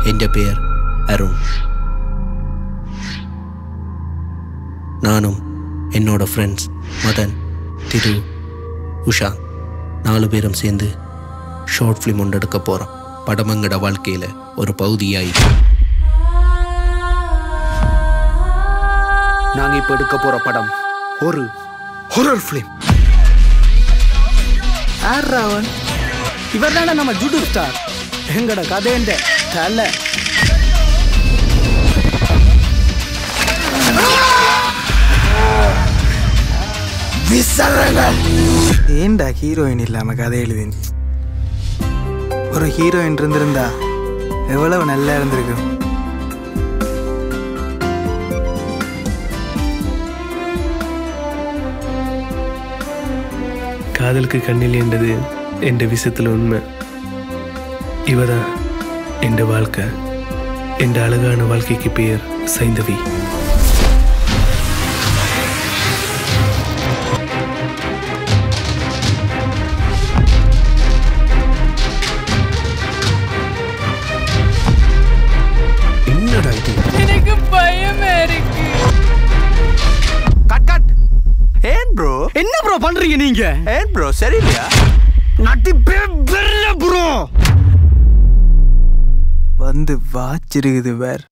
എൻ്റെ പേർ അരുൺ நானும் என்னோட ஃப்ரெண்ட்ஸ் மதன் திரு உஷா நாலு பேரும் சேர்ந்து ஷார்ட் ஃபிலிம் ஒன்று எடுக்க போகிறோம் படமங்கட வாழ்க்கையில் ஒரு பகுதியாய் நாங்க இப்ப எடுக்க போற படம் ஒரு ஹொரர் ஃபிலிம் ஆறாவன் இவர் தானே நம்ம ஜுடு ஸ்டார் எங்கட கதைன்ற தலை ஏன்டா ஹீரோயின் இல்லாம கதை எழுதின் ஒரு ஹீரோயின் இருந்திருந்தா எவ்வளவு நல்லா இருந்திருக்கும் കാതൽക്ക് കണ്ണിലേണ്ടത് എൻ്റെ വിഷയത്തിൽ ഉണ്മ ഇവതാ എൻ്റെ വാഴ്ക്ക എൻ്റെ അഴകാണ് വാഴ്ക്കയ്ക്ക് പേർ സൈന്ധവി என்னடா இது எனக்கு பயமா இருக்கு கட் கட் ஏன் ப்ரோ என்ன ப்ரோ பண்றீங்க நீங்க ஏன் ப்ரோ சரியில்லையா நட்டிப்பே பெரிய ப்ரோ வந்து வாச்சிருக்குது வேர்